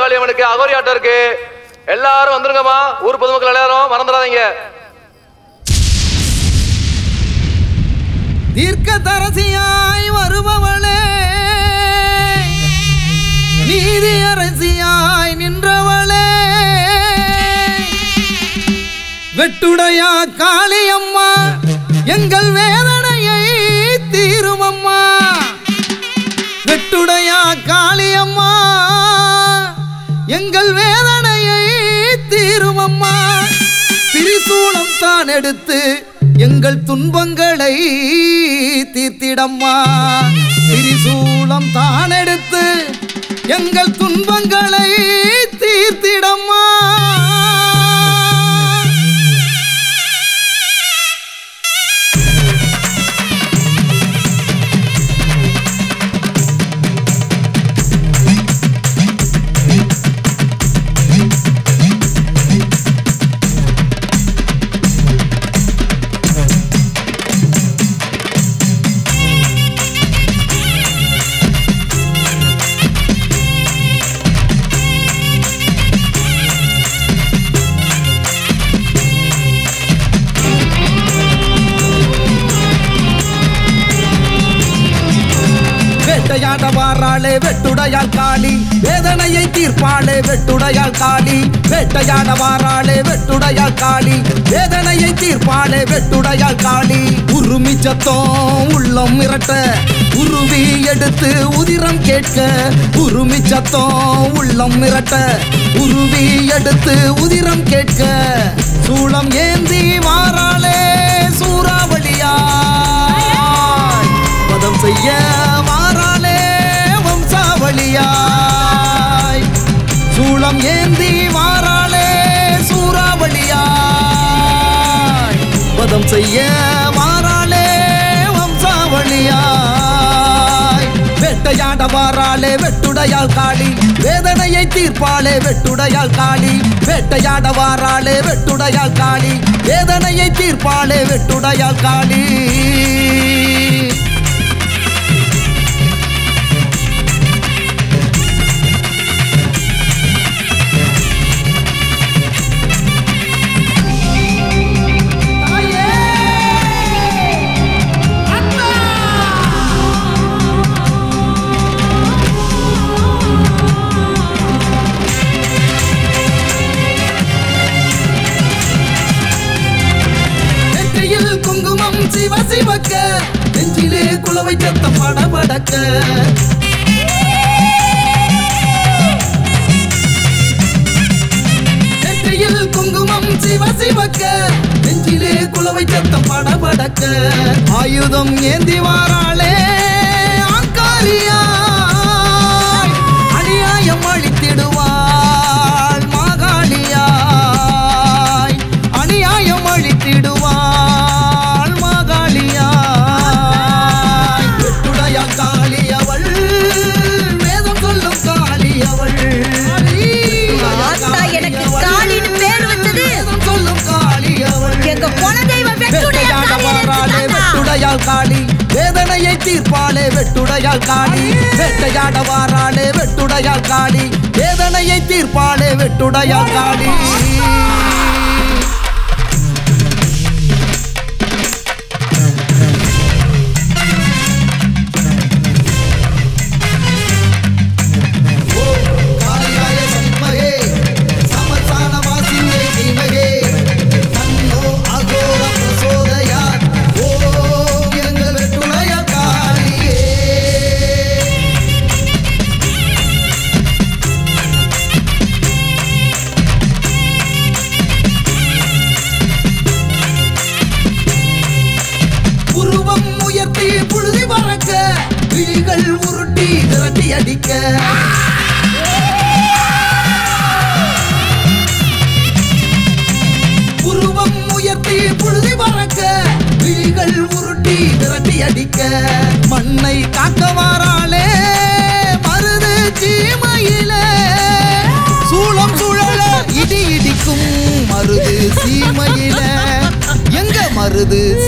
மகாளி அம்மனுக்கு அகோரி ஆட்டம் இருக்கு எல்லாரும் வந்துருங்கம்மா ஊர் பொதுமக்கள் எல்லாரும் மறந்துடாதீங்க தீர்க்கதரசியாய் வருபவளே நீதி அரசியாய் நின்றவளே வெட்டுடையா காளியம்மா எங்கள் வேதனையை தீருமம்மா வெட்டுடையா காளியம்மா எங்கள் வேதனையை தீருமம்மா திரிசூலம் தான் எடுத்து எங்கள் துன்பங்களை தீர்த்திடம்மா திரிசூலம் தான் எடுத்து எங்கள் துன்பங்களை தீர்த்திடம்மா வேட்டையாட வாராளே வெட்டுடையாள் காளி வேதனையை தீர்ப்பாளே வெட்டுடையாள் காளி வேட்டையாட வாராளே வெட்டுடையாள் காளி வேதனையை தீர்ப்பாளே வெட்டுடையாள் காளி உருமி சத்தம் உள்ளம் மிரட்ட உருவி எடுத்து உதிரம் கேட்க உருமி சத்தம் உள்ளம் மிரட்ட உருவி எடுத்து உதிரம் கேட்க சூளம் ஏந்தி வாராளே சூறாவளியாய் பதம் செய்ய வாராளே வம்சாவளியாய் சூளம் ஏந்தி வாராளே சூறாவளியாய் பதம் செய்ய வாராளே வம்சாவளியாய் வேட்டையாட வாராளே வெட்டுடையாள் காளி வேதனையை தீர்ப்பாளே வெட்டுடையாள் காளி வேட்டையாட வாராளே வெட்டுடையாள் காளி வேதனையை தீர்ப்பாளே வெட்டுடையாள் காளி நெற்றியில் குங்குமம் சிவ சிவக்க நெஞ்சிலே குலவை சத்தம் படபடக்க நெற்றியில் குங்குமம் சிவ சிவக்க நெஞ்சிலே குலவை சத்தம் படபடக்க ஆயுதம் ஏந்தி வாராளே ஆங்காரியாய் அநியாயம் அழித்திடுவாள் மாகாளியாய் அநியாயம் அழித்திடுவாள் மாகாளியாய் வெட்டுடைய காளி அவள் வேதம் சொல்லும் காளி அவள் ஆத்தா, எனக்கு காளின்னு பேர் வச்சது. வேதம் சொல்லும் காளி அவள் எங்க குலதெய்வம் வெட்டுடைய வேட்டையாட காளியை வாராளே நிறுத்துதாத்தா. வெட்டுடையாள் காளி வேதனையை தீர்ப்பாளே வெட்டுடையாள் காளி வேட்டையாட வாராளே வெட்டுடையாள் காளி வேதனையை தீர்ப்பாளே வெட்டுடையாள் காளி காளியாய சண்மகே சமசான வாசியே தீமகே தன்னோ அகோர பிரசோதயாத் ஓம் எங்கள் வெட்டுடைய காளியே உருவம் உயர்த்தி புழுதி பறக்க விழிகள் உருட்டி விரட்டி அடிக்க உருவம் உயர்த்தி புழுதி பறக்க விழிகள் உருட்டி விரட்டி அடிக்க மண்ணை காக்க வாராளே மருது சீமையில சூளம் சுழல இடி இடிக்கும் மருது சீமையில எங்க மருது